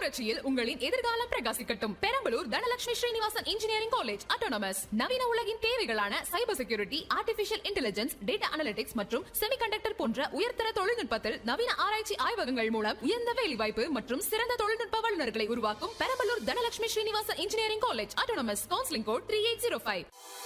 புரட்சியில் உங்களின் எதிர்காலம் பிரகாசிக்கட்டும் Perambalur Dhanalakshmi Srinivasan engineering college autonomous நவீன உலகின் தேவைகளான cyber security artificial intelligence data analytics மற்றும் செமிகண்டக்டர் போன்ற உயர்தர தொழில்நுட்பத்தில் நவீன ஆராய்ச்சி ஆய்வகங்கள் மூலம் உயர்ந்த வேலைவாய்ப்பு மற்றும் சிறந்த தொழில்நுட்ப வல்லுநர்களை உருவாக்கும் Perambalur Dhanalakshmi Srinivasan engineering college autonomous counselling code three eight zero five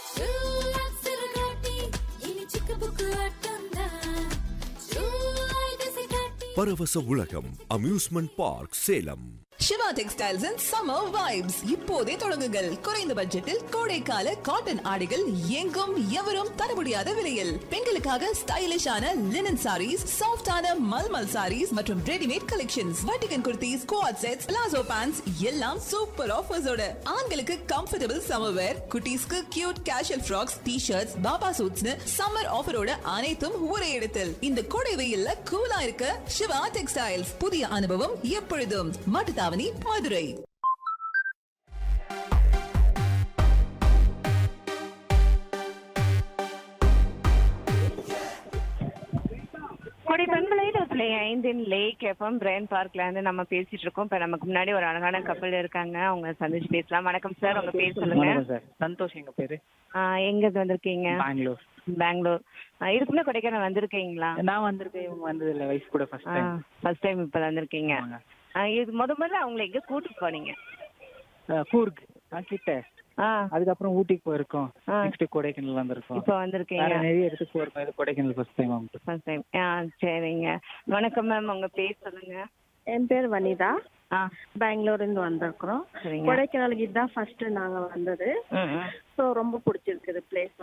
Paravasa Ulagam amusement park Salem Siva textiles and summer vibes இப்போதே தொடங்குங்கள் குறைந்த பட்ஜெட்டில் கோடைக்கால காட்டன் ஆடைகள் எங்கும் எவரும் தர முடியாத விலையில் பெண்களுக்காக ஸ்டைலிஷான லினன் சாரீஸ் சாஃப்டான மல்மல் சாரீஸ் மற்றும் ரெடிமேட் கலெக்ஷன்ஸ் வட்டிகன் kurtis co-ord sets palazzo pants எல்லாம் சூப்பர் ஆஃபர்ஸோட ஆண்களுக்கு கம்ஃபர்டபுள் சம்மர் வேர் குட்டீஸ்க்கு cute casual frocks T shirts baba சூட்ஸ்னு சம்மர் ஆஃபரோட அனைத்தும் ஒரே இடத்தில் இந்த கோடை வெயில்ல கூலா இருக்க சிவா டெக்ஸ்டைல்ஸ் புதிய அனுபவம் எப்பொழுதும் மாட்டுத்தாவணி மதுரை கொடை பண்பலை ஐந்தின் லேக் எஃப்எம் பிரைன் பார்க்ல இருந்து நம்ம பேசிட்டு இருக்கோம் இப்ப நமக்கு முன்னாடி ஒரு அழகான கப்பல் இருக்காங்க அவங்க சந்திச்சு பேசலாம் வணக்கம் சார் உங்க பேர் சொல்லுங்க வணக்கம் சார் சந்தோஷ் எங்க பேரு ஆ, எங்க இருந்து வந்திருக்கீங்க பெங்களூர் பெங்களூர் ஆ, இதுக்கு முன்னாடி கொடைக்கானல் வந்திருக்கீங்களா நான் வந்திருக்கேன் இவங்க வந்தது இல்ல வயசு கூட ஃபர்ஸ்ட் டைம் ஃபர்ஸ்ட் டைம் இப்ப வந்திருக்கீங்க ஆமாங்க. ஆ, இது முத முதல்ல அவங்களை எங்க கூட்டிட்டு போனீங்க கூர்க் ஆ, கிட்ட ஆ அதுக்கப்புறம் ஊட்டிக்கு போயிருக்கோம் ஆ. நெக்ஸ்ட் கொடைக்கானல் வந்திருக்கோம் இப்ப வந்திருக்கீங்க வேற நிறைய இடத்துக்கு போயிருக்கோம் இது கொடைக்கானல் ஃபர்ஸ்ட் டைம் அவங்க ஃபர்ஸ்ட் டைம் ஆ சரிங்க வணக்கம் மேம் உங்க பேர் சொல்லுங்க என் பேர் வனிதா ஆ பெங்களூர்லேருந்து வந்திருக்கிறோம் சரிங்க கொடைக்கானலுக்கு இதுதான் ஃபர்ஸ்ட் நாங்க வந்தது ம் ம் ஸோ ரொம்ப பிடிச்சிருக்குது பிளேஸ்